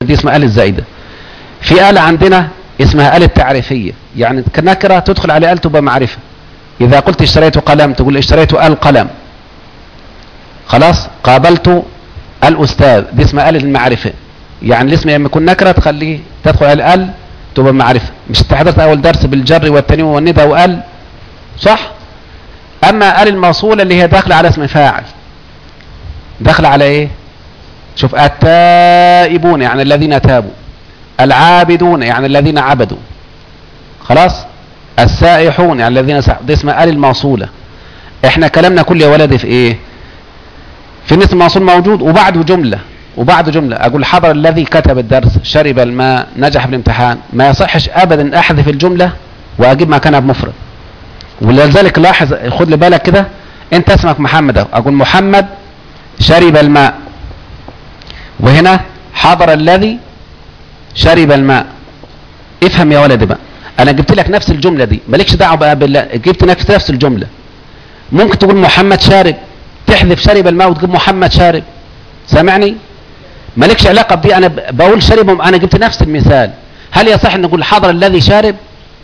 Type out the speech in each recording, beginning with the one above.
دي اسمها آلة زائدة في آلة عندنا اسمها آلة تعريفية يعني كنكرة تدخل على آلة تبقى معرفة إذا قلت اشتريت قلم تقول اشتريت القلم خلاص قابلت الأستاذ دي اسمها آلة المعرفة يعني الاسم لما يكون نكرة تخليه تدخل على الآل تبقى معرفة مش انت حضرت أول درس بالجر والتنوين والندى وآل صح أما آل الموصولة اللي هي داخلة على اسم فاعل داخلة على ايه شوف التائبون يعني الذين تابوا العابدون يعني الذين عبدوا خلاص السائحون يعني الذين سائحوا دي اسمها آل الموصولة احنا كلامنا كل يا ولدي في ايه في الاسم الموصول موجود وبعده جملة وبعده جملة اقول حضر الذي كتب الدرس شرب الماء نجح في الامتحان ما يصحش ابدا احذف الجملة واجيب مكانها بمفرد ولذلك لاحظ خد لي بالك كده انت اسمك محمد اهو اقول محمد شرب الماء وهنا حضر الذي شرب الماء افهم يا ولدي بقى انا جبت لك نفس الجملة دي مالكش دعوة بقى بالله جبت نفس نفس الجملة ممكن تقول محمد شارب تحذف شرب الماء وتجيب محمد شارب سامعني مالكش علاقة بدي انا بقول شرب انا جبت نفس المثال هل يصح ان نقول حضر الذي شارب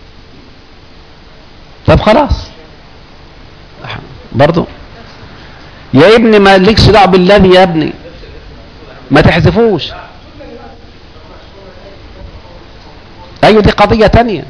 طب خلاص برضو يا ابني ما لكش دعوه بالذي يا ابني ما تحذفوش ايوه دي قضية تانية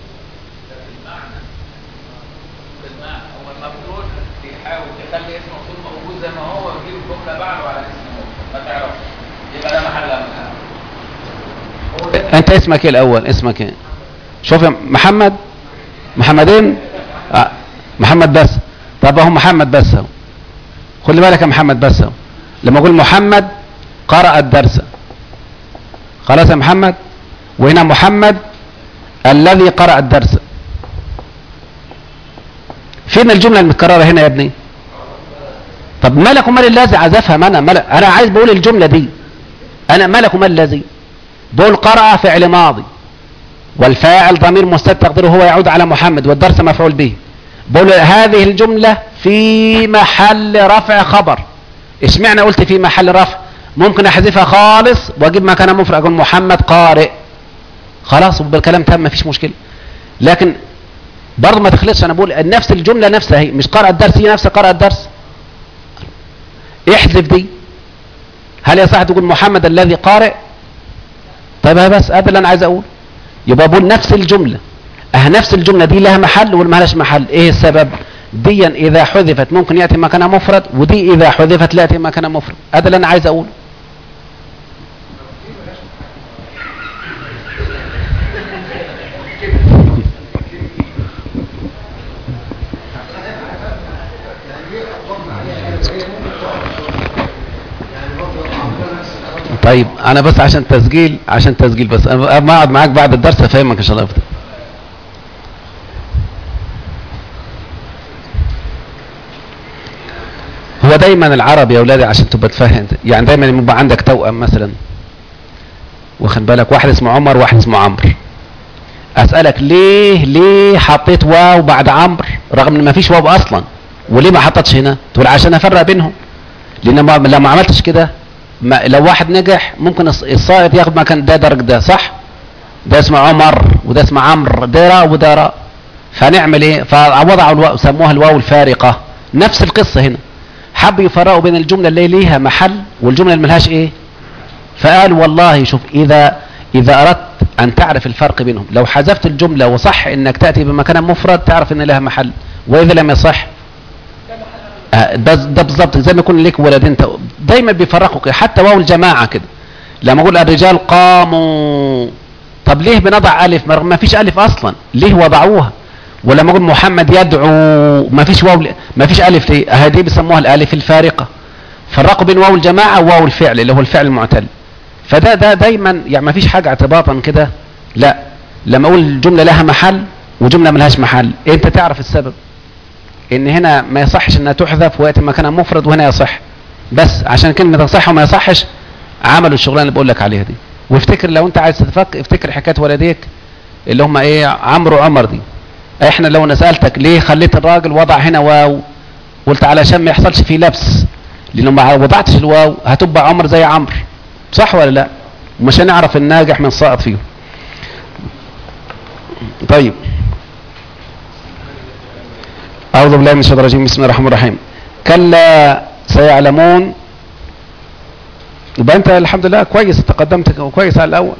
انت اسمك ايه الاول اسمك ايه شوف يا محمد محمدين آه. محمد بس طب اهو محمد بس اهو خلي بالك يا محمد بس اهو لما اقول محمد قرأ الدرس خلاص يا محمد وهنا محمد الذي قرأ الدرس فين الجملة المتكررة هنا يا ابني طب مالك ومال الذي عايز افهم انا مالك انا عايز بقول الجملة دي انا مالك ومال الذي بقول قرأ فعل ماضي والفاعل ضمير مستتر تقديره هو يعود على محمد والدرس مفعول به بقول هذه الجملة في محل رفع خبر اشمعنى قلت في محل رفع ممكن احذفها خالص واجيب مكانها مفرد اقول محمد قارئ خلاص بالكلام تم مفيش مشكلة لكن برضه ما تخلطش انا بقول نفس الجملة نفسها هي مش قرأ الدرس هي نفسها قرأ الدرس احذف دي هل يصح تقول محمد الذي قارئ طيب بس هذا اللي انا عايز اقول يبقى بقول نفس الجملة اه نفس الجملة دي لها محل ولا ما لهاش محل ايه السبب ديا اذا حذفت ممكن يأتي مكانها مفرد ودي اذا حذفت لا يأتي مكانها مفرد هذا اللي انا عايز اقوله طيب انا بس عشان تسجيل عشان تسجيل بس انا ما اقعد معاك بعد الدرس افهمك ان شاء الله افضل هو دايما العرب يا اولادي عشان تبقى تفهم يعني دايما يبقى عندك توأم مثلا واخد بالك واحد اسمه عمر واحد اسمه عمرو اسالك ليه ليه حطيت واو بعد عمرو رغم ان ما فيش واو اصلا وليه ما حطتش هنا تقول عشان افرق بينهم لان لو ما عملتش كده ما لو واحد نجح ممكن الصائد ياخد مكان ده درج ده صح ده اسمه عمر وده اسمه عمرو ده راء وده راء فنعمل ايه فوضعوا الواو سموها الواو الفارقة نفس القصة هنا حبوا يفرقوا بين الجملة اللي ليها محل والجملة اللي ملهاش ايه فقال والله شوف اذا اذا اردت ان تعرف الفرق بينهم لو حذفت الجملة وصح انك تأتي بمكان مفرد تعرف ان لها محل واذا لم يصح ده ده بالظبط زي ما يكون ليك ولدين دايما بيفرقوا كده حتى واو الجماعه كده لما اقول الرجال قاموا طب ليه بنضع الف ما فيش الف اصلا ليه وضعوها ولما اقول محمد يدعو ما فيش واو ما فيش الف ليه هذه بيسموها الالف الفارقه فرقوا بين واو الجماعه وواو الفعل اللي هو الفعل المعتل فده ده دايما يعني ما فيش حاجه اعتباطا كده لا لما اقول جمله لها محل وجمله ملهاش محل انت تعرف السبب ان هنا ما يصحش انها تحذف وياتي مكانها مفرد وهنا يصح بس عشان كلمه تصح وما يصحش عملوا الشغلانه اللي بقول لك عليها دي وافتكر لو انت عايز تتفك افتكر حكايه والديك اللي هم ايه عمرو وعمر دي احنا لو انا سالتك ليه خليت الراجل وضع هنا واو قلت علشان ما يحصلش فيه لبس لانه ما وضعتش الواو هتبقى عمر زي عمرو صح ولا لا ومش هنعرف الناجح من الساقط فيهم طيب أعوذ بالله من الشيطان الرجيم بسم الله الرحمن الرحيم كلا سيعلمون يبقى أنت الحمد لله كويس تقدمت كويس على الأول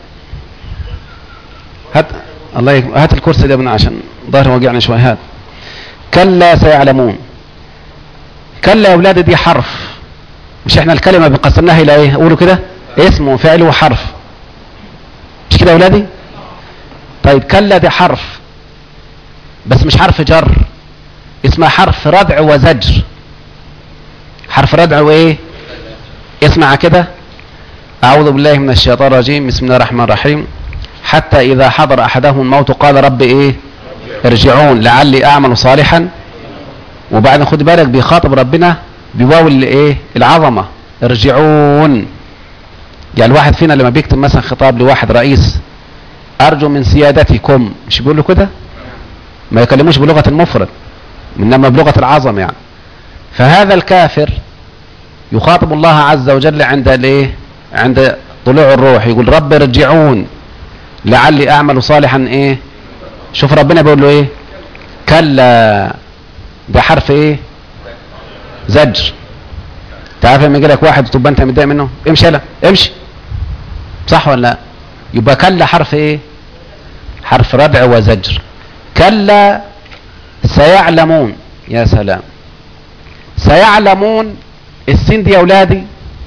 هات الله يك... هات الكرسي ده يا ابني عشان ظهري وجعني شوي هات كلا سيعلمون كلا يا اولاد دي حرف مش احنا الكلمه بنقسمناها الى ايه قولوا كده اسم وفعل وحرف مش كده يا اولادي طيب كلا دي حرف بس مش حرف جر اسمها حرف ردع وزجر حرف ردع وايه اسمع كده اعوذ بالله من الشيطان الرجيم بسم الله الرحمن الرحيم حتى اذا حضر احدهم الموت قال رب ايه ارجعون لعلي اعمل صالحا وبعد خد بالك بيخاطب ربنا بواو الايه العظمه ارجعون يعني الواحد فينا لما بيكتب مثلا خطاب لواحد رئيس ارجو من سيادتكم مش بيقول له كده ما يكلموش بلغه المفرد انما بلغه العظم يعني فهذا الكافر يخاطب الله عز وجل عند الايه عند طلوع الروح يقول رب ارجعون لعلي اعمل صالحا ايه شوف ربنا بيقول له ايه كلا ده حرف ايه زجر تعرف لما يجي لك واحد تبقى انت متضايق منه امشي يلا امشي صح ولا لا يبقى كلا حرف ايه حرف ردع وزجر كلا سيعلمون يا سلام سيعلمون السين دي يا اولادي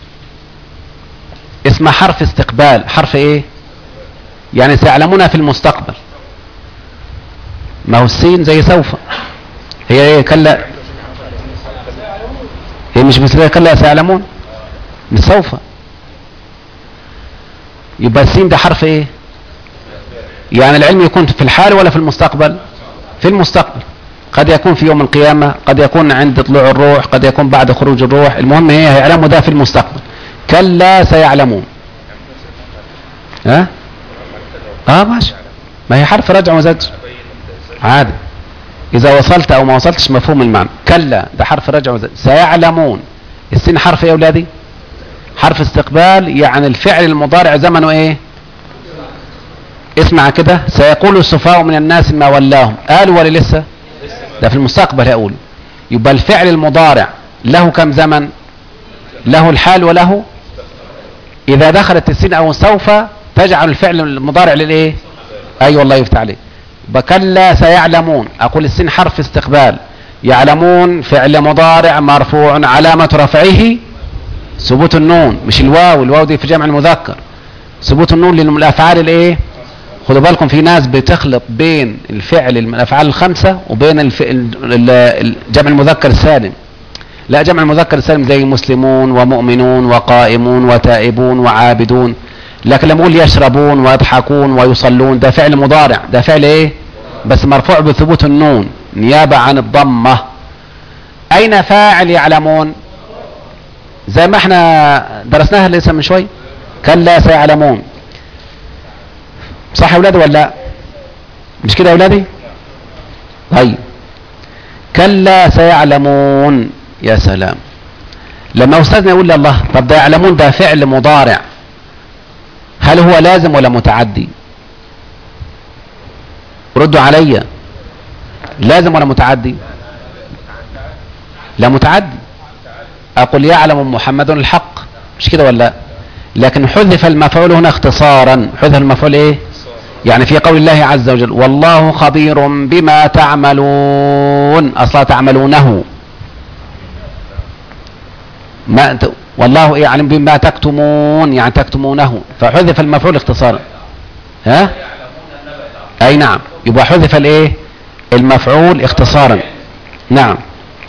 اسمها حرف استقبال حرف ايه يعني سيعلمونها في المستقبل ما هو السين زي سوف هي ايه كلا هي مش مثل كلا سيعلمون مش سوف يبقى السين ده حرف ايه يعني العلم يكون في الحال ولا في المستقبل في المستقبل قد يكون في يوم القيامة قد يكون عند طلوع الروح قد يكون بعد خروج الروح المهم هي هيعلموا ده في المستقبل كلا سيعلمون ها اه ماشي ما هي حرف رجع وزجر عادي اذا وصلت او ما وصلتش مفهوم المعنى كلا ده حرف رجع وزجر سيعلمون السين حرف ايه يا اولادي حرف استقبال يعني الفعل المضارع زمنه ايه اسمع كده سيقول السفهاء من الناس ما ولاهم قالوا ولا لسه ده في المستقبل هيقول يبقى الفعل المضارع له كم زمن له الحال وله اذا دخلت السين او سوف تجعل الفعل المضارع للايه اي أيوة والله يفتح عليك بكلا سيعلمون اقول السين حرف استقبال يعلمون فعل مضارع مرفوع علامة رفعه ثبوت النون مش الواو الواو دي في جمع المذكر ثبوت النون لان الافعال الايه خدوا بالكم في ناس بتخلط بين الفعل الافعال الخمسه وبين الف... جمع المذكر السالم لا جمع المذكر السالم زي مسلمون ومؤمنون وقائمون وتائبون وعابدون لكن لما اقول يشربون ويضحكون ويصلون ده فعل مضارع ده فعل ايه بس مرفوع بثبوت النون نيابه عن الضمه اين فاعل يعلمون زي ما احنا درسناها لسه من شوي كلا سيعلمون صح يا اولادي ولا لا مش كده يا اولادي طيب كلا سيعلمون يا سلام لما استاذنا يقول لي الله طب ده يعلمون ده فعل مضارع هل هو لازم ولا متعدي ردوا عليا لازم ولا متعدي لا متعدي اقول يعلم محمد الحق مش كده ولا لا لكن حذف المفعول هنا اختصارا حذف المفعول ايه يعني في قول الله عز وجل والله خبير بما تعملون اصلا تعملونه ما والله يعلم بما تكتمون يعني تكتمونه فحذف المفعول اختصارا ها اي نعم يبقى حذف الايه المفعول اختصارا نعم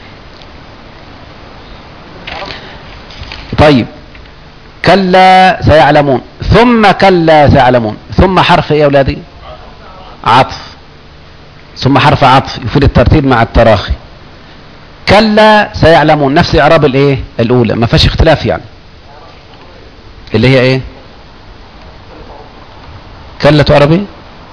طيب كلا سيعلمون ثم كلا سيعلمون ثم حرف ايه يا اولادي عطف ثم حرف عطف يفيد الترتيب مع التراخي كلا سيعلمون نفس اعراب الايه الاولى ما فيش اختلاف يعني اللي هي ايه كلا تعرب ايه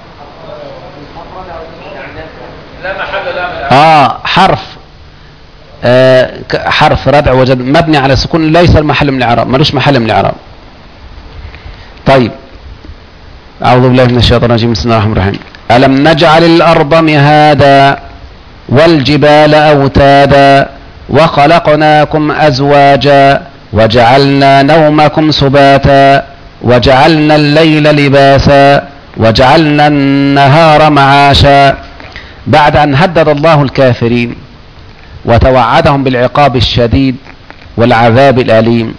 اه حرف آه حرف ردع وجد مبني على سكون ليس المحل من الاعراب ملوش محل من الاعراب طيب أعوذ بالله من الشيطان الرجيم بسم الله الرحمن الرحيم ألم نجعل الأرض مهادا والجبال أوتادا وخلقناكم أزواجا وجعلنا نومكم سباتا وجعلنا الليل لباسا وجعلنا النهار معاشا بعد أن هدد الله الكافرين وتوعدهم بالعقاب الشديد والعذاب الأليم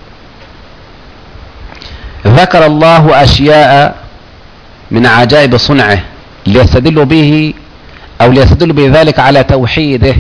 ذكر الله أشياء من عجائب صنعه ليستدل به أو ليستدل بذلك على توحيده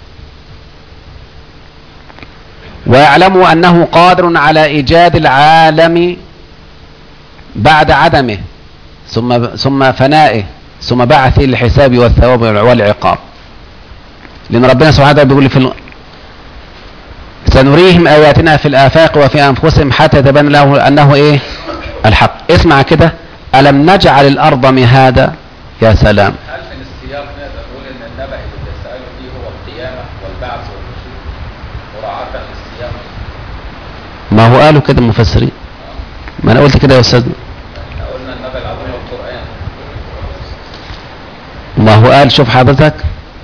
ويعلموا أنه قادر على إيجاد العالم بعد عدمه ثم ثم فنائه ثم بعثه للحساب والثواب والعقاب لأن ربنا سبحانه وتعالى بيقول في ال... سنريهم آياتنا في الآفاق وفي أنفسهم حتى يتبين له أنه إيه الحق اسمع كده ألم نجعل الأرض مهادا يا سلام هل من السياق نقدر نقول ان النبأ اللي بيسألوا فيه هو القيامة والبعث والنشور مراعاة للسياق ما هو قالوا كده المفسرين ما أنا قلت كده يا أستاذ احنا قلنا النبأ العظيم والقرآن ما هو قال شوف حضرتك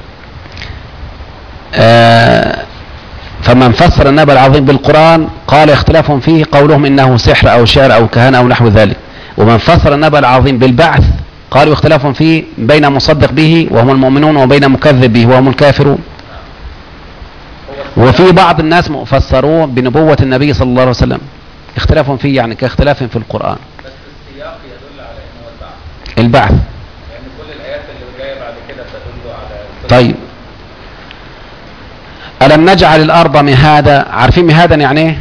آه فمن فسر النبأ العظيم بالقرآن قال اختلاف فيه قولهم إنه سحر أو شعر أو كهنة أو نحو ذلك ومن فسر النبأ العظيم بالبعث قالوا اختلاف فيه بين مصدق به وهم المؤمنون وبين مكذب به وهم الكافرون هو وفي بعض الناس فسروه بنبوة النبي صلى الله عليه وسلم اختلاف فيه يعني كاختلاف في القرآن بس السياق يدل على انه هو البعث البعث لان كل الايات اللي جايه بعد كده تدل على طيب ألم نجعل الأرض مهادا عارفين مهادا يعني ايه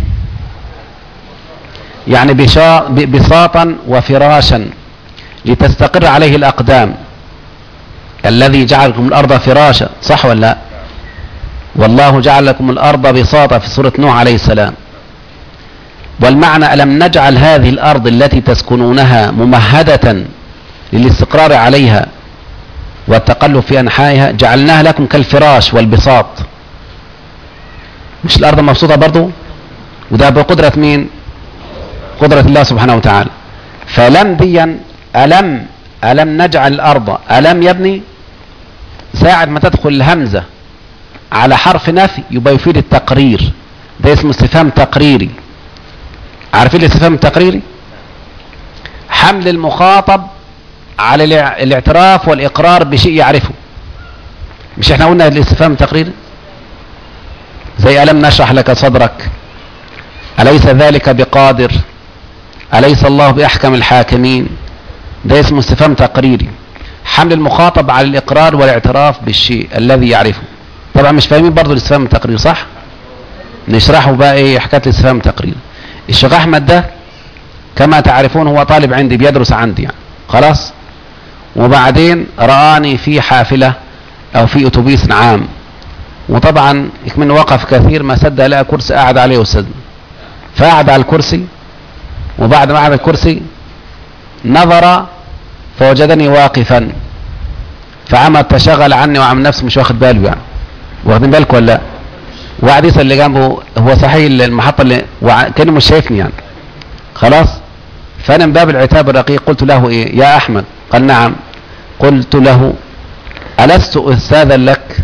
يعني بشا- ب- بساطا وفراشا لتستقر عليه الأقدام الذي جعل لكم الأرض فراشا صح ولا لا والله جعل لكم الأرض بساطا في سورة نوح عليه السلام والمعنى ألم نجعل هذه الأرض التي تسكنونها ممهدة للاستقرار عليها والتقلب في أنحائها جعلناها لكم كالفراش والبساط مش الأرض مبسوطة برضو وده بقدرة مين قدرة الله سبحانه وتعالى فلم ديا ألم ألم نجعل الأرض ألم يبني ساعة ما تدخل الهمزة على حرف نفي يبقى يفيد التقرير ده اسمه استفهام تقريري عارفين الاستفهام التقريري حمل المخاطب على الاع- الاعتراف والإقرار بشيء يعرفه مش احنا قلنا الاستفهام التقريري زي ألم نشرح لك صدرك أليس ذلك بقادر أليس الله بأحكم الحاكمين ده اسمه استفهام تقريري حمل المخاطب على الإقرار والاعتراف بالشيء الذي يعرفه طبعا مش فاهمين برضو الاستفهام التقريري صح نشرحه بقى ايه حكاية الاستفهام التقريري الشيخ أحمد ده كما تعرفون هو طالب عندي بيدرس عندي يعني خلاص وبعدين رآني في حافلة أو في أتوبيس عام وطبعا يكمن وقف كثير ما صدق لقى كرسي قاعد عليه أستاذنا فقعد على الكرسي وبعد ما قعد على الكرسي نظر فوجدني واقفا فعمل تشغل عني وعمل نفسه مش واخد باله يعني واخدين بالكم ولا لا وقعد يسأل اللي جنبه هو صحيح المحطة اللي وع- كانه مش شايفني يعني خلاص فأنا من باب العتاب الرقيق قلت له إيه يا أحمد قال نعم قلت له ألست أستاذا لك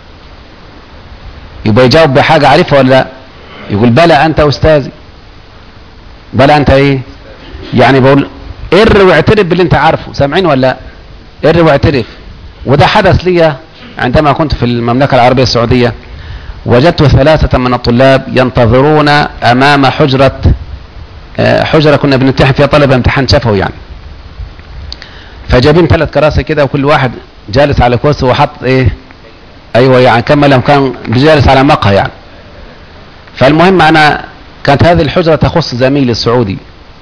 يبقى يجاوب بحاجة عارفها ولا لا يقول بلى أنت أستاذي بلى أنت إيه يعني بقول ار واعترف باللي أنت عارفه سامعين ولا لا ار واعترف وده حدث لي عندما كنت في المملكة العربية السعودية وجدت ثلاثة من الطلاب ينتظرون أمام حجرة آه، حجرة كنا بنمتحن فيها طلبة امتحان شفوي يعني فجايبين ثلاث كراسي كده وكل واحد جالس على كرسي وحط ايه ايوه يعني كما لو كان جالس على مقهى يعني فالمهم انا كانت هذه الحجرة تخص زميلي السعودي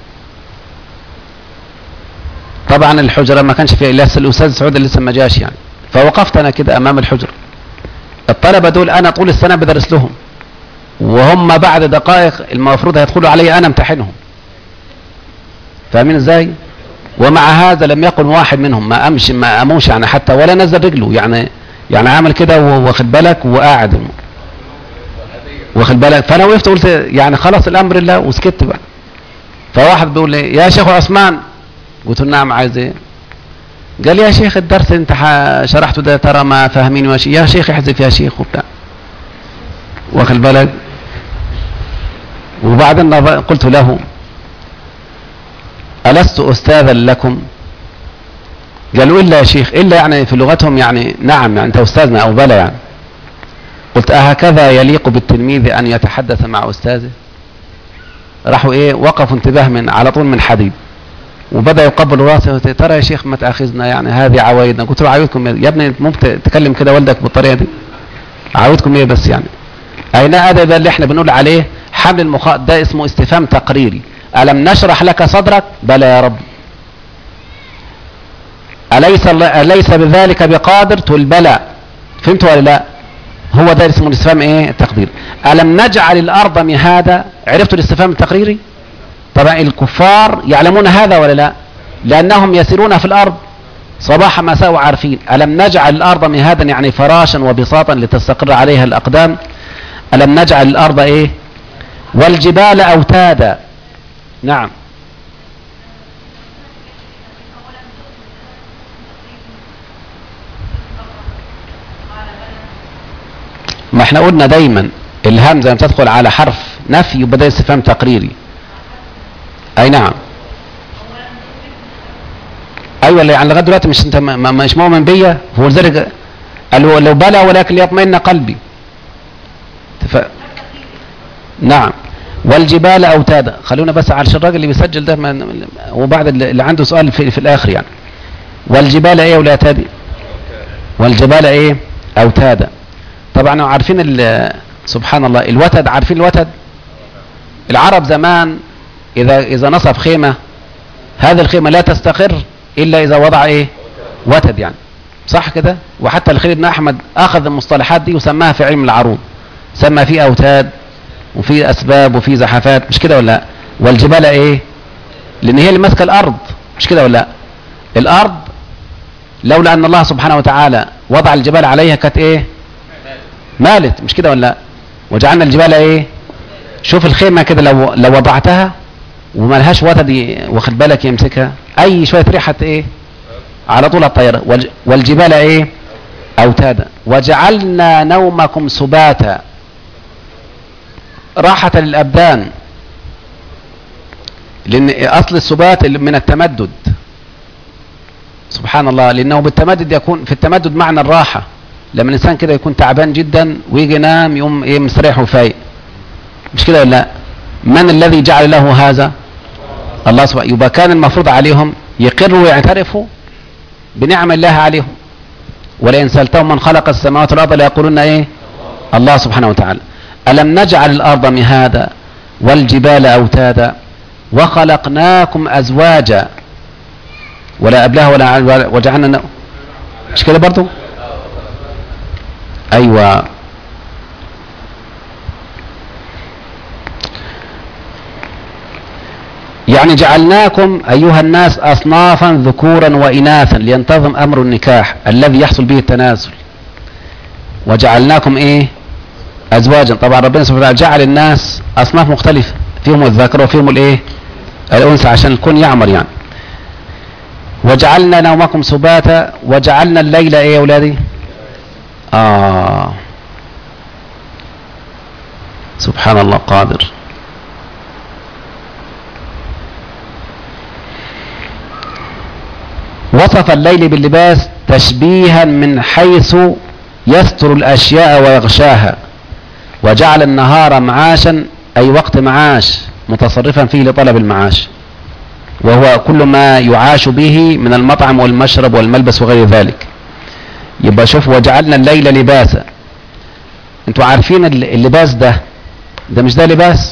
طبعا الحجرة ما كانش فيها لسه الاستاذ السعودي لسه ما جاش يعني فوقفت انا كده امام الحجرة الطلبة دول انا طول السنة بدرس لهم وهم بعد دقائق المفروض هيدخلوا علي انا امتحنهم فاهمين ازاي ومع هذا لم يقل واحد منهم ما امشي ما اموش يعني حتى ولا نزل رجله يعني يعني عمل كده واخد بالك وقاعد واخد بالك فانا وقفت قلت يعني خلاص الامر لله وسكت بقى فواحد بيقول لي يا شيخ عثمان قلت له نعم عايز ايه قال لي يا شيخ الدرس انت ح- شرحته ده ترى ما فاهمين يا شيخ يا شيخ احذف يا شيخ وبتاع واخد بالك وبعدين نظ- قلت له ألست أستاذا لكم قالوا إلا يا شيخ إلا يعني في لغتهم يعني نعم يعني أنت أستاذنا أو بلى يعني قلت أهكذا يليق بالتلميذ أن يتحدث مع أستاذه راحوا إيه وقفوا انتباه من على طول من حديد وبدأ يقبل راسه قلت ترى يا شيخ ما تأخذنا يعني هذه عوايدنا قلت له عاويدكم إيه؟ يا ابني ممكن تكلم كده والدك بالطريقة دي عاويدكم ايه بس يعني اين هذا بقى اللي احنا بنقول عليه حمل المخ ده اسمه استفهام تقريري ألم نشرح لك صدرك بلى يا رب أليس الله- أليس بذلك بقادر تقول بلى فهمت ولا لا هو ده اسمه الاستفهام ايه التقدير ألم نجعل الأرض مهادا عرفتوا الاستفهام التقريري طبعا الكفار يعلمون هذا ولا لا لأنهم يسيرون في الأرض صباح مساء وعارفين ألم نجعل الأرض مهادا يعني فراشا وبساطا لتستقر عليها الأقدام ألم نجعل الأرض إيه والجبال أوتادا نعم ما احنا قلنا دايما الهمزة لما تدخل على حرف نفي يبقى ده استفهام تقريري اي نعم ايوه اللي يعني لغايه دلوقتي مش انت ما- ما- مش مؤمن بيا هو لذلك قال له لو بلى ولكن ليطمئن قلبي تف... نعم والجبال اوتادا خلونا بس على الراجل اللي بيسجل ده ما... وبعد اللي اللي عنده سؤال في, في الاخر يعني والجبال ايه ولا تادي والجبال ايه اوتادا طبعا عارفين ال... سبحان الله الوتد عارفين الوتد العرب زمان اذا اذا نصب خيمه هذه الخيمه لا تستقر الا اذا وضع ايه وتد يعني صح كده وحتى الخليل بن احمد اخذ المصطلحات دي وسماها في علم العروض سمى فيه اوتاد وفي اسباب وفي زحفات مش كده ولا لا والجبال ايه لان هي اللي ماسكه الارض مش كده ولا لا الارض لولا ان الله سبحانه وتعالى وضع الجبال عليها كانت ايه مالت مش كده ولا لا وجعلنا الجبال ايه شوف الخيمه كده لو لو وضعتها وملهاش وتد ي- واخد بالك يمسكها اي شويه ريحه ايه على طول الطيارة والج- والجبال ايه اوتادا وجعلنا نومكم سباتا راحة للابدان لان اصل السبات اللي من التمدد سبحان الله لانه بالتمدد يكون في التمدد معنى الراحة لما الانسان كده يكون تعبان جدا ويجي ينام يقوم ايه مستريح وفايق مش كده ولا لا من الذي جعل له هذا الله سبحانه يبقى كان المفروض عليهم يقروا ويعترفوا بنعم الله عليهم ولئن سألتهم من خلق السماوات والأرض ليقولون إيه الله سبحانه وتعالى ألم نجعل الأرض مهادا والجبال أوتادا وخلقناكم أزواجا ولا أبلاه ولا عل- وجعلنا ن- مش كده برضو أيوة يعني جعلناكم أيها الناس أصنافا ذكورا وإناثا لينتظم أمر النكاح الذي يحصل به التناسل وجعلناكم إيه أزواجا طبعا ربنا سبحانه وتعالى جعل الناس أصناف مختلفة فيهم الذكر وفيهم الإيه الأنثى عشان الكون يعمر يعني وجعلنا نومكم سباتا وجعلنا الليل إيه يا أولادي آه سبحان الله قادر وصف الليل باللباس تشبيها من حيث يستر الأشياء ويغشاها وجعل النهار معاشا أي وقت معاش متصرفا فيه لطلب المعاش وهو كل ما يعاش به من المطعم والمشرب والملبس وغير ذلك يبقى شوف وجعلنا الليل لباسا انتوا عارفين الل- اللباس ده ده مش ده لباس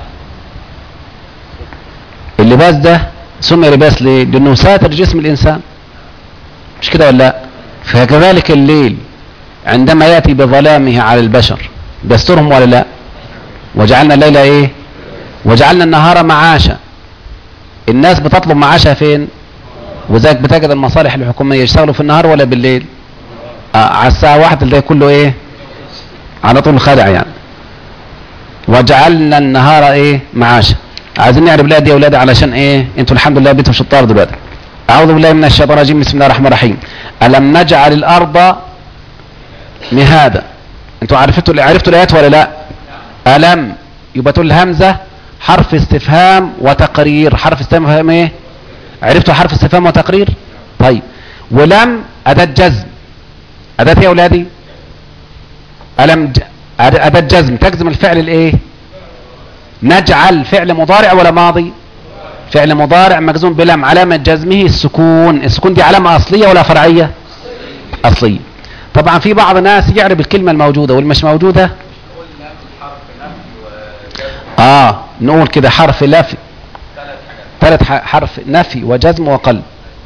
اللباس ده سمي لباس ليه لانه ساتر جسم الانسان مش كده ولا لا فكذلك الليل عندما ياتي بظلامه على البشر بيسترهم ولا لا وجعلنا الليل ايه وجعلنا النهار معاشا الناس بتطلب معاشها فين وذلك بتجد المصالح الحكوميه يشتغلوا في النهار ولا بالليل آه على الساعه واحدة ده كله ايه على طول خدع يعني وجعلنا النهار ايه معاشا عايزين نعرف الآية دي يا أولادي علشان إيه أنتوا الحمد لله بيتوا شطار دلوقتي أعوذ بالله من الشيطان الرجيم بسم الله الرحمن الرحيم ألم نجعل الأرض مهادا أنتوا عرفتوا عرفتوا الآيات ولا لا ألم يبقى تقول الهمزة حرف استفهام وتقرير حرف استفهام إيه عرفتوا حرف استفهام وتقرير طيب ولم أداة جزم أداة إيه يا أولادي ألم ج... أداة جزم تجزم الفعل الإيه نجعل فعل مضارع ولا ماضي فعل مضارع مجزوم بلم علامة جزمه السكون السكون دي علامة أصلية ولا فرعية أصلية طبعا في بعض الناس يعرف الكلمة الموجودة والمش موجودة قلنا حرف نفي وجزم آه نقول كده حرف نفي ثلاث حاجات ثلاث ح- حرف نفي وجزم وقلب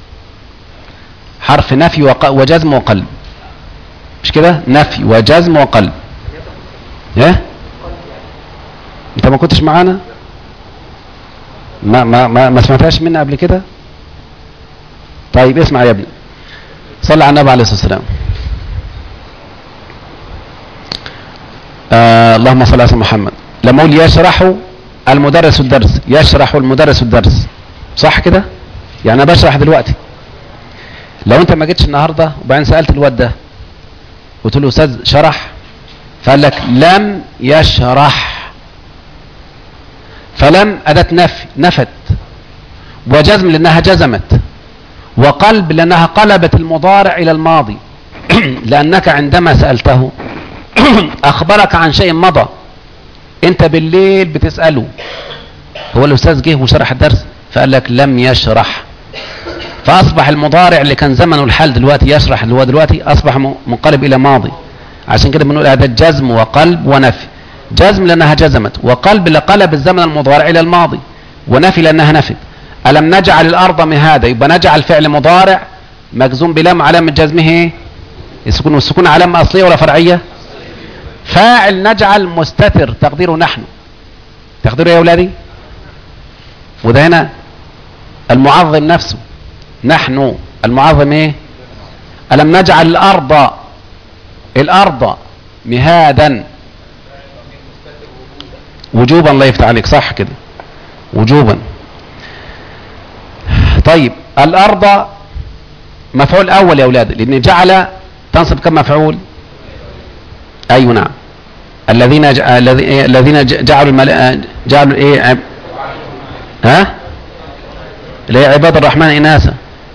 حرف نفي وق... وجزم وقلب مش كده نفي وجزم وقلب ايه انت ما كنتش معانا ما ما ما, ما سمعتهاش منا قبل كده طيب اسمع يا ابني صلى على النبي عليه الصلاه والسلام آه اللهم صل على سيدنا محمد لما اقول يشرح المدرس الدرس يشرح المدرس الدرس صح كده يعني انا بشرح دلوقتي لو انت ما جيتش النهارده وبعدين سالت الواد ده قلت له استاذ شرح فقال لك لم يشرح فلم اداه نفي نفت وجزم لانها جزمت وقلب لانها قلبت المضارع الى الماضي لانك عندما سالته اخبرك عن شيء مضى انت بالليل بتساله هو الاستاذ جه وشرح الدرس فقال لك لم يشرح فاصبح المضارع اللي كان زمنه الحال دلوقتي يشرح اللي هو دلوقتي اصبح م- منقلب الى ماضي عشان كده بنقول هذا جزم وقلب ونفي جزم لانها جزمت وقلب لقلب الزمن المضارع الى الماضي ونفي لانها نفت الم نجعل الارض مهادا يبقى نجعل فعل مضارع مجزوم بلام علامه جزمه ايه السكون والسكون علامه اصليه ولا فرعيه فاعل نجعل مستتر تقديره نحن تقديره يا اولادي وده هنا المعظم نفسه نحن المعظم ايه الم نجعل الارض الارض مهادا وجوبا الله يفتح عليك صح كده وجوبا طيب الارض مفعول اول يا اولاد لان جعل تنصب كم مفعول ايوه نعم الذين ج... الذي- الذين ج- جعلوا المل... جعلوا ايه عب... ها اللي هي عباد الرحمن اناثا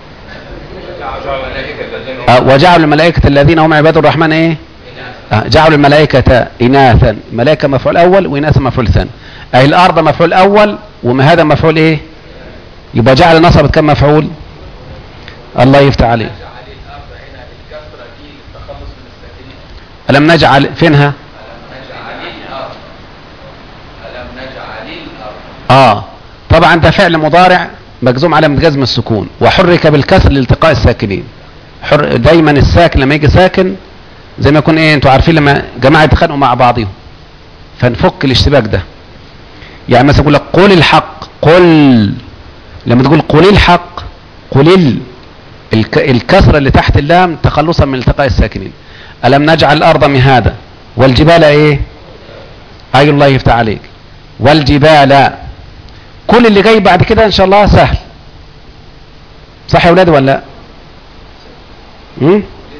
آه، وجعلوا الملائكة الذين هم عباد الرحمن ايه آه، جعلوا الملائكة إناثا ملائكة مفعول أول وإناثا مفعول ثاني أي الأرض مفعول أول وما هذا مفعول إيه يبقى جعل نصبت كم مفعول الله يفتح عليه نجعل الارض هنا الكسره دي للتخلص من الساكنين ألم نجعل فينها نجعل الارض الم نجعل الارض آه طبعا ده فعل مضارع مجزوم على جزم السكون وحرك بالكسر لالتقاء الساكنين حر دايما الساكن لما يجي ساكن زي ما يكون ايه انتوا عارفين لما جماعه يتخانقوا مع بعضهم فنفك الاشتباك ده يعني مثلا يقول لك قل الحق قل لما تقول قل الحق قل ال الك الكسره اللي تحت اللام تخلصا من التقاء الساكنين الم نجعل الارض مهادا والجبال ايه اي الله يفتح عليك والجبال كل اللي جاي بعد كده ان شاء الله سهل صح يا ولاد ولا لا مم؟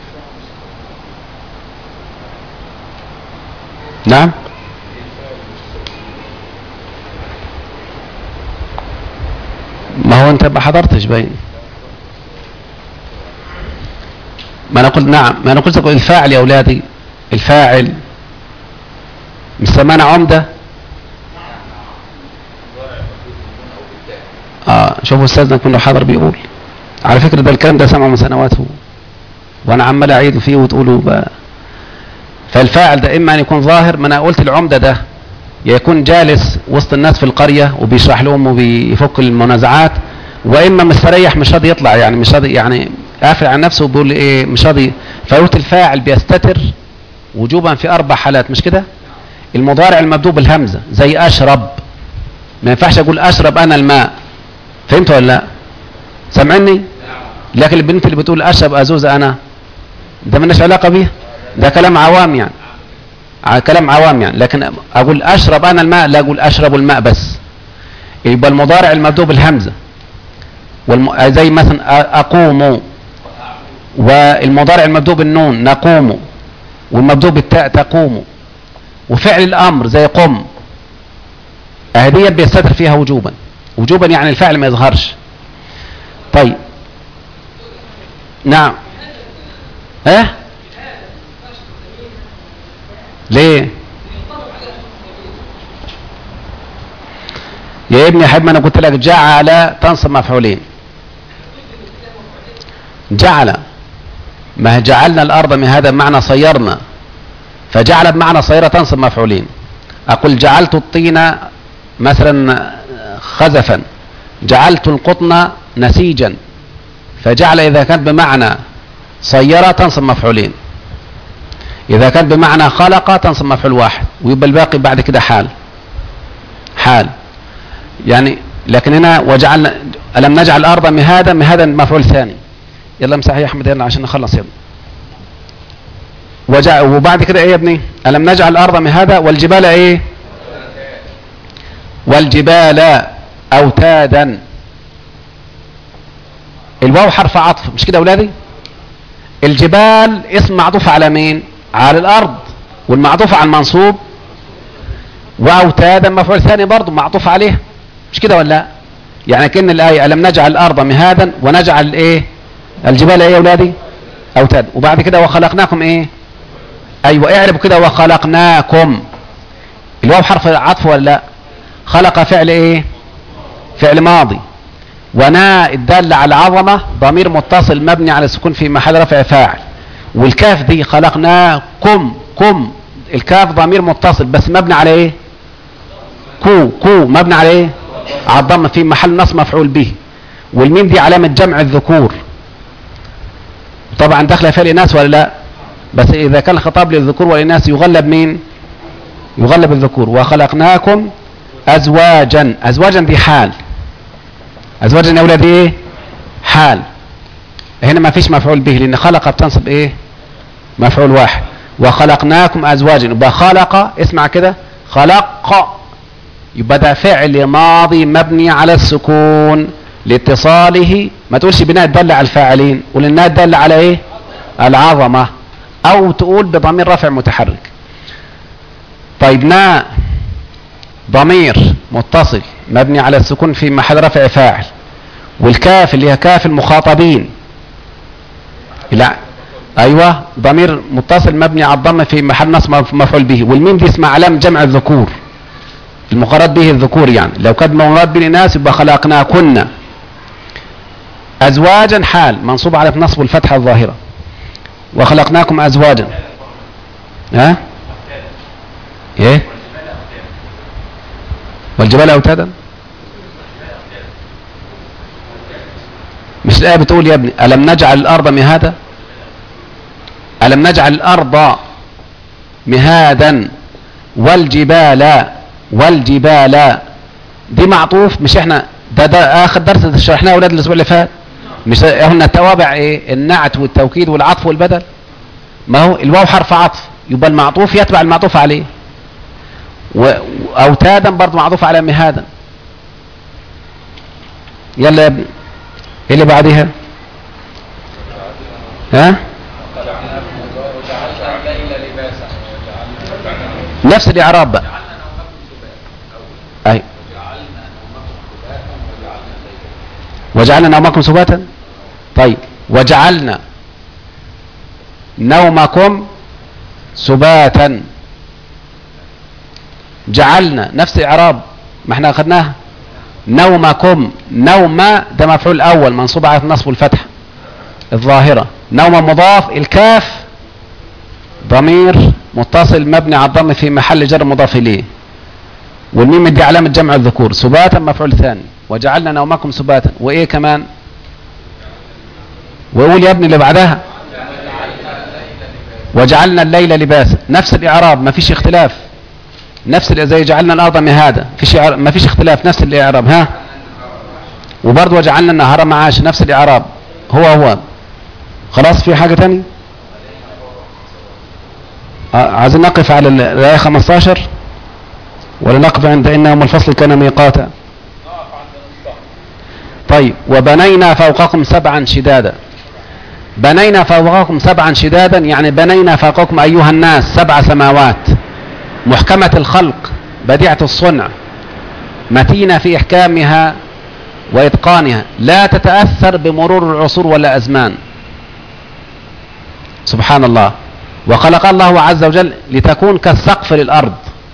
نعم ما هو انت ما حضرتش باين ما انا قلت نعم ما انا قلت لكم الفاعل يا اولادي الفاعل مش سمعنا عمده اه شوفوا استاذنا كله حاضر بيقول على فكره ده الكلام ده سمعه من سنوات هو وانا عمال اعيد فيه وتقولوا بقى فالفاعل ده اما ان يكون ظاهر ما انا قلت العمده ده يا يكون جالس وسط الناس في القريه وبيشرح لهم وبيفك المنازعات واما مستريح مش راضي يطلع يعني مش راضي يعني قافل على نفسه وبيقول لي ايه مش راضي فقلت الفاعل بيستتر وجوبا في اربع حالات مش كده المضارع المبدوء بالهمزه زي اشرب ما ينفعش اقول اشرب انا الماء فهمت ولا لا سامعني لكن البنت اللي بتقول اشرب ازوز انا ده مالناش علاقه بيه ده كلام عوام يعني ع- كلام عوام يعني لكن اقول اشرب انا الماء لا اقول اشرب الماء بس يبقى المضارع المبدوء بالهمزة والم... زي مثلا أ- أقوم والمضارع المبدوء بالنون نقوم والمبدوء بالتاء تقوم وفعل الأمر زي قم هذه بيستتر فيها وجوبا وجوبا يعني الفعل ما يظهرش طيب نعم ها ليه يا ابني يا حبيبي انا قلت لك جعل تنصب مفعولين جعل ما جعلنا الارض من هذا بمعنى صيرنا فجعل بمعنى صيرة تنصب مفعولين اقول جعلت الطين مثلا خزفا جعلت القطن نسيجا فجعل اذا كان بمعنى صيرة تنصب مفعولين اذا كان بمعنى خلق تنصب مفعول واحد ويبقى الباقي بعد كده حال حال يعني لكن هنا وجعلنا ألم نجعل الأرض مهادا مهادا مفعول ثاني يلا امسح يا أحمد يلا عشان نخلص يلا وجع وبعد كده ايه يا ابني ألم نجعل الأرض مهادا والجبال ايه والجبال أوتادا الواو حرف عطف مش كده يا أولادي الجبال اسم معطوف على مين على الأرض والمعطوف على المنصوب واوتادا مفعول ثاني برضه معطوف عليه مش كده ولا لا؟ يعني كان الايه الم نجعل الارض مهادا ونجعل ايه الجبال ايه يا اولادي اوتاد وبعد كده وخلقناكم ايه ايوه اعربوا كده وخلقناكم الواو حرف عطف ولا لا خلق فعل ايه فعل ماضي ونا الدال على العظمه ضمير متصل مبني على السكون في محل رفع فاعل والكاف دي خلقناكم كم الكاف ضمير متصل بس مبني على ايه كو كو مبني على ايه على الضم في محل نصب مفعول به والميم دي علامة جمع الذكور طبعا داخله فيها الاناث ولا لا بس اذا كان الخطاب للذكور والاناث يغلب مين يغلب الذكور وخلقناكم ازواجا ازواجا دي حال ازواجا يا اولاد ايه حال هنا ما فيش مفعول به لان خلق بتنصب ايه مفعول واحد وخلقناكم ازواجا يبقى خلق اسمع كده خلق يبقى ده فعل ماضي مبني على السكون لاتصاله ما تقولش بناء الدل على الفاعلين قول انها الدل على ايه العظمه او تقول بضمير رفع متحرك طيب نا ضمير متصل مبني على السكون في محل رفع فاعل والكاف اللي هي كاف المخاطبين لا ايوه ضمير متصل مبني على الضم في محل نصب مفعول به والميم دي اسمها علامه جمع الذكور المقرد به الذكور يعني لو كان مراد بالاناث يبقى خلقناكن ازواجا حال منصوب على نصب الفتحه الظاهره وخلقناكم ازواجا ها ايه والجبال اوتادا مش الايه بتقول يا ابني الم نجعل الارض مهادا ألم نجعل الأرض مهادا والجبال والجبال دي معطوف مش احنا ده ده اخر درس شرحناه يا اولاد الاسبوع اللي فات مش هن توابع ايه النعت والتوكيد والعطف والبدل ما هو الواو حرف عطف يبقى المعطوف يتبع المعطوف عليه واوتادا برضه معطوف على مهادا يلا يا ابني ايه اللي بعديها ها وجعلنا الليل لباسا نفس الاعراب بقى اي وجعلنا نومكم سباتا طيب وجعلنا نومكم سباتا جعلنا نفس الاعراب ما احنا اخذناها نومكم نوم ده مفعول اول منصوب على النصب والفتح الظاهره نوم مضاف الكاف ضمير متصل مبني على الضم في محل جر مضاف اليه والميم دي علامه جمع الذكور سباتا مفعول ثاني وجعلنا نومكم سباتا وايه كمان وقول يا ابني اللي بعدها وجعلنا الليل لباسا نفس الاعراب ما فيش اختلاف نفس ال- زي جعلنا الارض مهادا فيش إعراب- ما فيش اختلاف نفس الاعراب ها وبرضه وجعلنا النهار معاش نفس الاعراب هو هو خلاص في حاجه تانية آه، عايزين نقف على ال- الايه 15 ولا نقف عند ان يوم الفصل كان ميقاتا طيب وبنينا فوقكم سبعا شدادا بنينا فوقكم سبعا شدادا يعني بنينا فوقكم أيها الناس سبع سماوات محكمة الخلق بديعة الصنع متينة في إحكامها وإتقانها لا تتأثر بمرور العصور ولا أزمان سبحان الله وخلق الله عز وجل لتكون كالسقف للأرض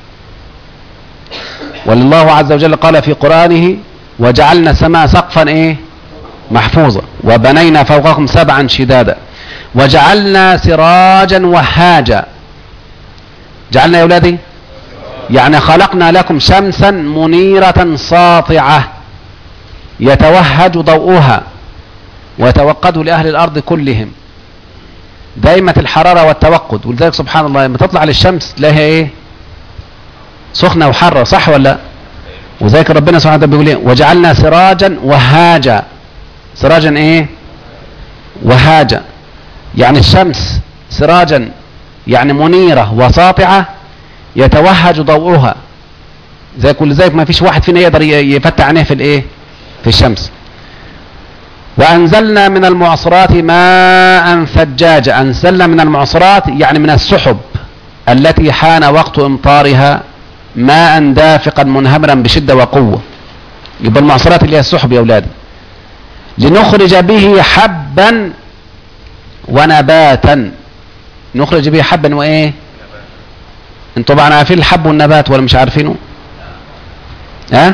ولله عز وجل قال في قرآنه وجعلنا السماء سقفا ايه محفوظا وبنينا فوقكم سبعا شدادا وجعلنا سراجا وهاجا جعلنا يا اولادي يعني خلقنا لكم شمسا منيرة ساطعة يتوهج ضوءها ويتوقد لأهل الأرض كلهم دائمة الحرارة والتوقد ولذلك سبحان الله لما تطلع للشمس تلاقيها ايه سخنة وحارة صح ولا لا وذلك ربنا سبحانه وتعالى بيقول ايه وجعلنا سراجا وهاجا سراجا ايه وهاجا يعني الشمس سراجا يعني منيرة وساطعة يتوهج ضوءها زي كل ذلك ما فيش واحد فينا يقدر يفتح عينيه في الايه في الشمس وأنزلنا من المعصرات ماء ثجاجا أنزلنا من المعصرات يعني من السحب التي حان وقت إمطارها ماء دافقا منهمرا بشدة وقوة يبقى المعصرات اللي هي السحب يا أولادي لنخرج به حبا ونباتا نخرج به حبا وإيه انتوا طبعا عارفين الحب والنبات ولا مش عارفينه ها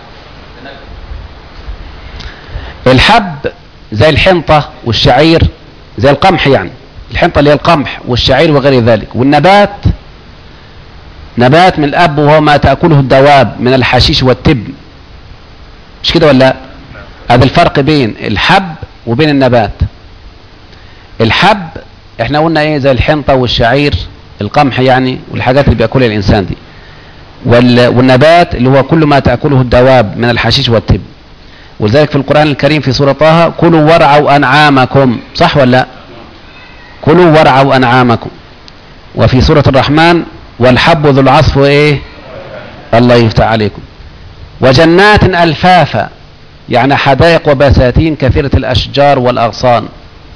الحب زي الحنطة والشعير زي القمح يعني الحنطة اللي هي القمح والشعير وغير ذلك والنبات نبات من الأب وهو ما تأكله الدواب من الحشيش والتبن مش كده ولا لا هذا الفرق بين الحب وبين النبات الحب احنا قلنا ايه زي الحنطة والشعير القمح يعني والحاجات اللي بيأكلها الإنسان دي والنبات اللي هو كل ما تأكله الدواب من الحشيش والتبن ولذلك في القرآن الكريم في سورة طه كلوا وارعوا أنعامكم صح ولا لا كلوا وارعوا أنعامكم وفي سورة الرحمن والحب ذو العصف ايه الله يفتح عليكم وجنات ألفافا يعني حدائق وبساتين كثيرة الأشجار والأغصان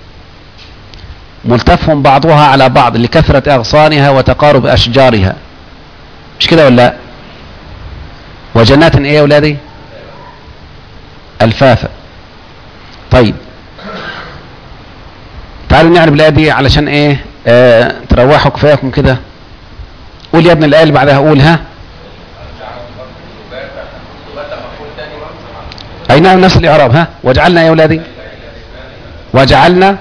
ملتف بعضها على بعض لكثرة أغصانها وتقارب أشجارها مش كده ولا لا وجنات ايه يا اولادي الفافة طيب تعالوا نعرف الآية دي علشان ايه آه تروحوا كفاياكم كده قول يا ابن الآية اللي بعدها قول ها اي نعم نفس الاعراب ها وجعلنا يا اولادي وجعلنا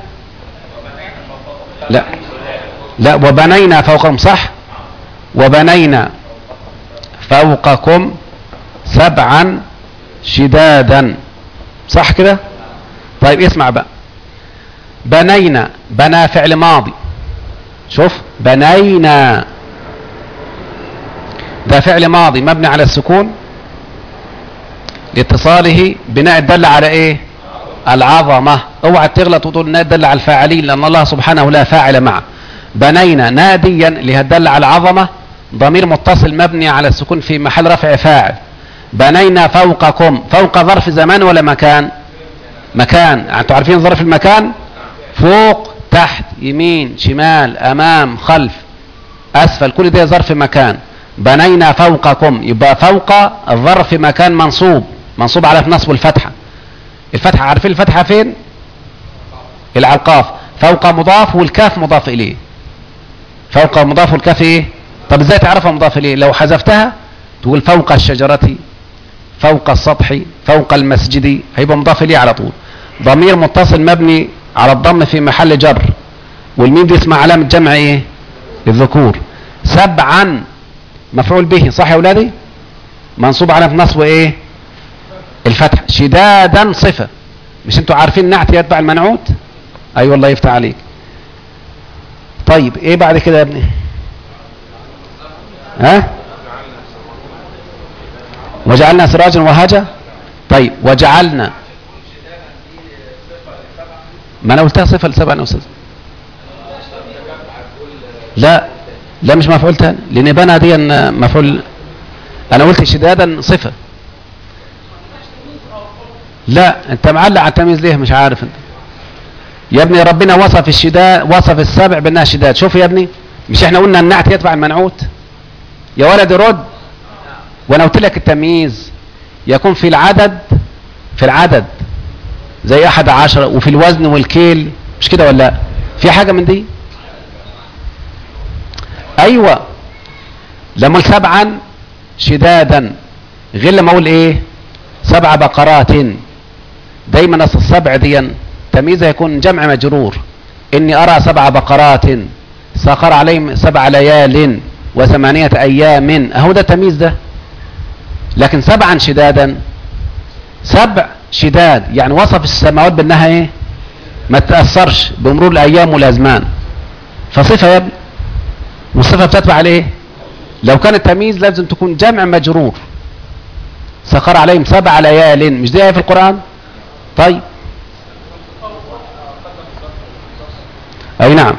لا لا وبنينا فوقهم صح وبنينا فوقكم سبعا شدادا صح كده طيب اسمع بقى بنينا بنى فعل ماضي شوف بنينا ده فعل ماضي مبني على السكون لاتصاله بناء الدل على ايه العظمة اوعى تغلط وتقول انها تدل على الفاعلين لان الله سبحانه لا فاعل معه بنينا ناديا لهدل على العظمة ضمير متصل مبني على السكون في محل رفع فاعل بنينا فوقكم فوق ظرف زمان ولا مكان مكان انتوا عارفين ظرف المكان فوق تحت يمين شمال امام خلف اسفل كل ده ظرف مكان بنينا فوقكم يبقى فوق الظرف مكان منصوب منصوب على نصب الفتحة الفتحة عارفين الفتحة فين العلقاف فوق مضاف والكاف مضاف اليه فوق مضاف والكاف ايه طب ازاي تعرفها مضاف اليه لو حذفتها تقول فوق الشجرة فوق السطح فوق المسجد هيبقى مضاف اليه على طول ضمير متصل مبني على الضم في محل جر والميم دي اسمها علامة جمع ايه الذكور سبعا مفعول به صح يا اولادي منصوب على نصب ايه الفتح شدادا صفة مش انتوا عارفين نعت يتبع المنعوت اي أيوة والله يفتح عليك طيب ايه بعد كده يا ابني ها وجعلنا سراجا وهاجا طيب وجعلنا ما انا قلتها صفه لسبع يا استاذ لا لا مش مفعول تاني لان بنى دي مفعول انا قلت شدادا صفه لا انت معلق على التمييز ليه مش عارف انت يا ابني ربنا وصف الشداد وصف السبع بانها شداد شوف يا ابني مش احنا قلنا النعت يتبع المنعوت يا ولد رد وانا قلت لك التمييز يكون في العدد في العدد زي احد عشر وفي الوزن والكيل مش كده ولا لا في حاجة من دي ايوه لما اقول سبعا شدادا غير لما اقول ايه سبع بقرات دايما اصل السبع دي تمييزها يكون جمع مجرور اني ارى سبع بقرات سخر عليهم سبع ليال وثمانية ايام اهو ده التمييز ده لكن سبعا شدادا سبع شداد يعني وصف السماوات بانها ايه ما تأثرش بمرور الايام والازمان فصفة يا ابني والصفة بتتبع عليه لو كان التمييز لازم تكون جمع مجرور سخر عليهم سبع ليال مش دي آية في القرآن طيب اي نعم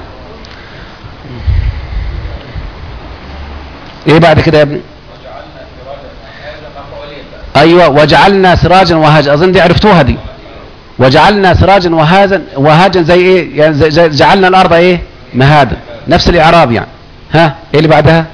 ايه بعد كده يا ابني وجعلنا سراجا وهذا مفعولين بقى ايوه وجعلنا سراجا وهاجا اظن دي عرفتوها دي وجعلنا سراجا وهاجا وهاجا زي ايه يعني زي زي جعلنا الارض ايه مهادا نفس الاعراب يعني ها ايه اللي بعدها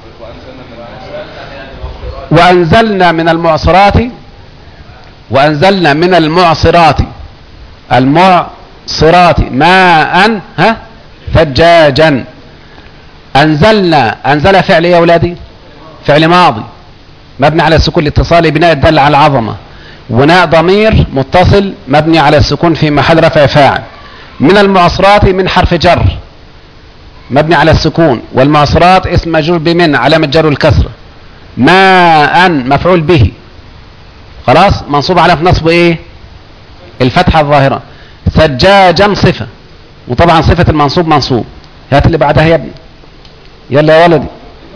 وانزلنا من المعصرات وانزلنا من المعصرات المعصرات ماء ها ثجاجا انزلنا انزل فعل ايه يا اولادي فعل ماضي مبني على السكون الاتصالي بناء الدل على العظمه وناء ضمير متصل مبني على السكون في محل رفع فاعل من المعصرات من حرف جر مبني على السكون والمعصرات اسم مجرور بمن علامة جر الكسرة ماء مفعول به خلاص منصوب على نصب ايه الفتحة الظاهرة ثجاجا صفة وطبعا صفة المنصوب منصوب هات اللي بعدها يا ابني يلا يا ولدي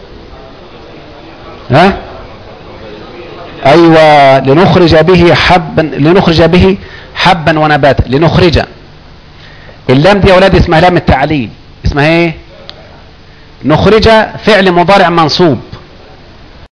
ها ايوه لنخرج به حبا لنخرج به حبا ونباتا لنخرج اللام دي يا اولاد اسمها لام التعليل اسمها ايه نخرج فعل مضارع منصوب